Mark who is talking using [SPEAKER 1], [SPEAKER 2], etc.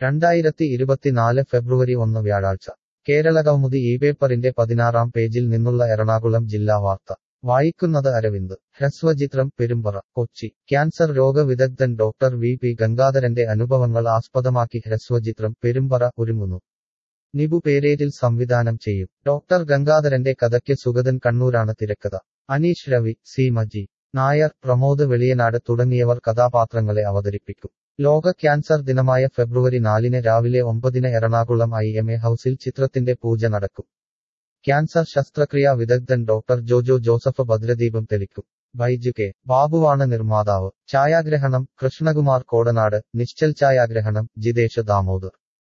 [SPEAKER 1] രണ്ടായിരത്തി ഇരുപത്തിനാല് ഫെബ്രുവരി ഒന്ന് വ്യാഴാഴ്ച കേരളകൗമുദി ഈ പേപ്പറിന്റെ പതിനാറാം പേജിൽ നിന്നുള്ള എറണാകുളം ജില്ലാ വാർത്ത വായിക്കുന്നത് അരവിന്ദ് ഹ്രസ്വചിത്രം പെരുമ്പറ കൊച്ചി ക്യാൻസർ രോഗവിദഗ്ധൻ ഡോക്ടർ വി പി ഗംഗാധരന്റെ അനുഭവങ്ങൾ ആസ്പദമാക്കി ഹ്രസ്വചിത്രം പെരുമ്പറ ഒരുങ്ങുന്നു നിബു പേരേരിൽ സംവിധാനം ചെയ്യും ഡോക്ടർ ഗംഗാധരന്റെ കഥയ്ക്ക് സുഗതൻ കണ്ണൂരാണ് തിരക്കഥ അനീഷ് രവി സീമ ജി നായർ പ്രമോദ് വെളിയനാട് തുടങ്ങിയവർ കഥാപാത്രങ്ങളെ അവതരിപ്പിക്കും ലോക ക്യാൻസർ ദിനമായ ഫെബ്രുവരി നാലിന് രാവിലെ ഒമ്പതിന് എറണാകുളം ഐ എം എ ഹൌസിൽ ചിത്രത്തിന്റെ പൂജ നടക്കും ക്യാൻസർ ശസ്ത്രക്രിയാ വിദഗ്ധൻ ഡോക്ടർ ജോജോ ജോസഫ് ഭദ്രദീപം തെളിക്കും ബൈജു കെ ബാബുവാണ് നിർമ്മാതാവ് ഛായാഗ്രഹണം കൃഷ്ണകുമാർ കോടനാട് നിശ്ചൽ ഛായാഗ്രഹണം ജിതേഷ് ദാമോദർ